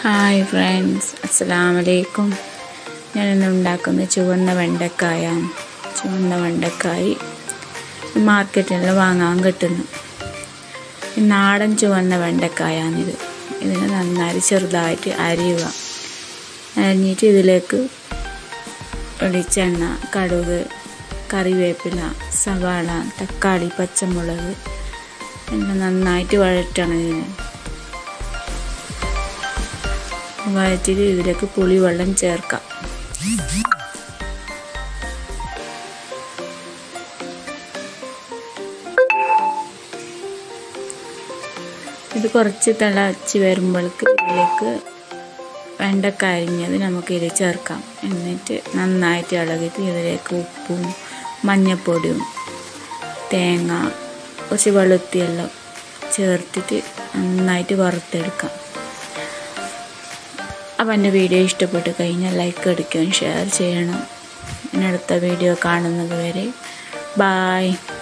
hi friends അസ്സലാം വലൈക്കും ഞാനിന്ന് ഉണ്ടാക്കുന്ന ചുവന്ന വെണ്ടക്കായ ചുവന്ന വെണ്ടക്കായി മാർക്കറ്റിൽ വാങ്ങാൻ കിട്ടുന്നു ഈ നാടൻ ചുവന്ന വെണ്ടക്കായാണിത് ഇതിനെ നന്നായി ചെറുതായിട്ട് അരിയുക അരിഞ്ഞിട്ട് ഇതിലേക്ക് വെളിച്ചെണ്ണ കടുക് കറിവേപ്പില സവാള തക്കാളി പച്ചമുളക് എല്ലാം നന്നായിട്ട് വഴറ്റണം ഇതിന് വഴറ്റിട്ട് ഇതിലേക്ക് പുളിവെള്ളം ചേർക്കാം ഇത് കുറച്ച് തിളച്ച് വരുമ്പോഴേക്ക് ഇതിലേക്ക് വെണ്ടക്ക അരിഞ്ഞത് നമുക്ക് ഇതിൽ ചേർക്കാം എന്നിട്ട് നന്നായിട്ട് ഇളകിയിട്ട് ഇതിലേക്ക് ഉപ്പും മഞ്ഞൾപ്പൊടിയും തേങ്ങ കുറച്ച് വെളുത്തിയെല്ലാം ചേർത്തിട്ട് നന്നായിട്ട് വറുത്തെടുക്കാം അപ്പം എൻ്റെ വീഡിയോ ഇഷ്ടപ്പെട്ട് കഴിഞ്ഞാൽ ലൈക്ക് അടിക്കുകയും ഷെയർ ചെയ്യണം ഇനി അടുത്ത വീഡിയോ കാണുന്നത് വരെ ബായ്